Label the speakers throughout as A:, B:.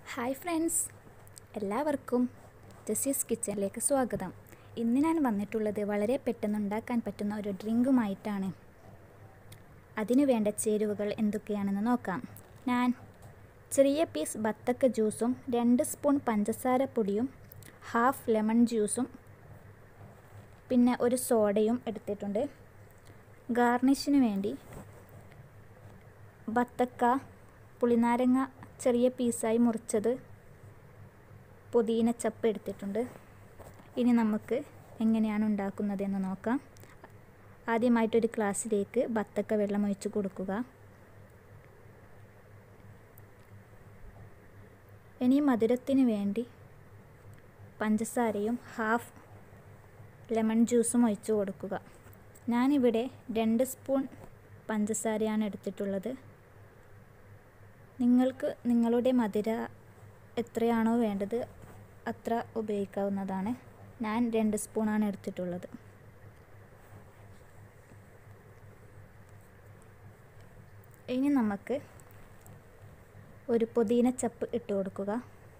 A: hi friends എല്ലാവർക്കും ജസീസ് കിച്ചണിലേക്ക് സ്വാഗതം ഇന്ന് ഞാൻ വന്നിട്ടുള്ളത് വളരെ പെട്ടെന്ന് ഉണ്ടാക്കാൻ പറ്റുന്ന ഒരു ഡ്രിങ്കുമായിട്ടാണ് അതിനു വേണ്ട ചേരുവകൾ എന്തൊക്കെയാണെന്ന് നോക്കാം ഞാൻ ചെറിയ പീസ് ബത്തക്ക ജ്യൂസും രണ്ട് സ്പൂൺ പഞ്ചസാര പൊടിയും ഹാഫ് ലെമൺ ജ്യൂസും പിന്നെ ഒരു സോഡയും എടുത്തിട്ടുണ്ട് ഗാർണിഷിന് വേണ്ടി ബത്തക്ക പുളിനാരങ്ങ ചെറിയ പീസായി മുറിച്ചത് പുതിന ചപ്പ് എടുത്തിട്ടുണ്ട് ഇനി നമുക്ക് എങ്ങനെയാണ് ഉണ്ടാക്കുന്നതെന്ന് നോക്കാം ആദ്യമായിട്ടൊരു ഗ്ലാസ്സിലേക്ക് ബത്തക്ക വെള്ളം ഒഴിച്ച് കൊടുക്കുക ഇനി മധുരത്തിന് വേണ്ടി പഞ്ചസാരയും ഹാഫ് ലെമൺ ജ്യൂസും ഒഴിച്ച് കൊടുക്കുക ഞാനിവിടെ രണ്ട് സ്പൂൺ പഞ്ചസാരയാണ് എടുത്തിട്ടുള്ളത് നിങ്ങൾക്ക് നിങ്ങളുടെ മധുര എത്രയാണോ വേണ്ടത് അത്ര ഉപയോഗിക്കാവുന്നതാണ് ഞാൻ രണ്ട് സ്പൂണാണ് എടുത്തിട്ടുള്ളത് ഇനി നമുക്ക് ഒരു പുതിന ചപ്പ് ഇട്ട് കൊടുക്കുക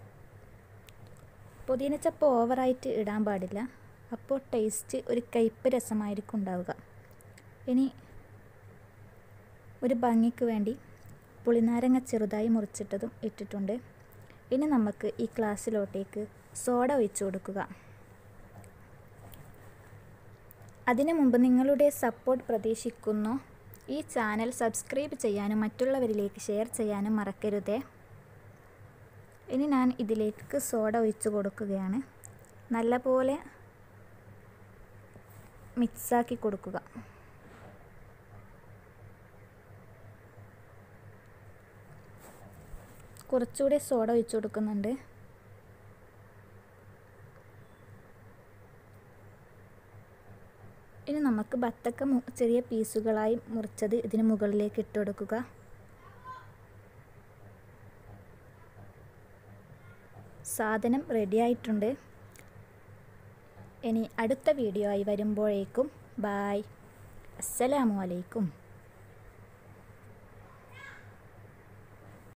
A: പുതിന ചപ്പ് ഓവറായിട്ട് ഇടാൻ പാടില്ല അപ്പോൾ ടേസ്റ്റ് ഒരു കയ്പ്പ് രസമായിരിക്കും ഉണ്ടാവുക ഇനി ഒരു ഭംഗിക്ക് വേണ്ടി പുളിനാരങ്ങ ചെറുതായി മുറിച്ചിട്ടതും ഇട്ടിട്ടുണ്ട് ഇനി നമുക്ക് ഈ ഗ്ലാസ്സിലോട്ടേക്ക് സോഡ ഒഴിച്ചു കൊടുക്കുക അതിനു മുമ്പ് നിങ്ങളുടെ സപ്പോർട്ട് പ്രതീക്ഷിക്കുന്നു ഈ ചാനൽ സബ്സ്ക്രൈബ് ചെയ്യാനും മറ്റുള്ളവരിലേക്ക് ഷെയർ ചെയ്യാനും മറക്കരുതേ ഇനി ഞാൻ ഇതിലേക്ക് സോഡ ഒഴിച്ചു കൊടുക്കുകയാണ് നല്ലപോലെ മിക്സാക്കി കൊടുക്കുക കുറച്ചുകൂടി സോഡ ഒഴിച്ചു കൊടുക്കുന്നുണ്ട് ഇനി നമുക്ക് ബത്തക്ക ചെറിയ പീസുകളായി മുറിച്ചത് ഇതിന് മുകളിലേക്ക് ഇട്ട് കൊടുക്കുക സാധനം റെഡി ആയിട്ടുണ്ട് ഇനി അടുത്ത വീഡിയോ ആയി വരുമ്പോഴേക്കും ബായ് അസ്സലാമു അലൈക്കും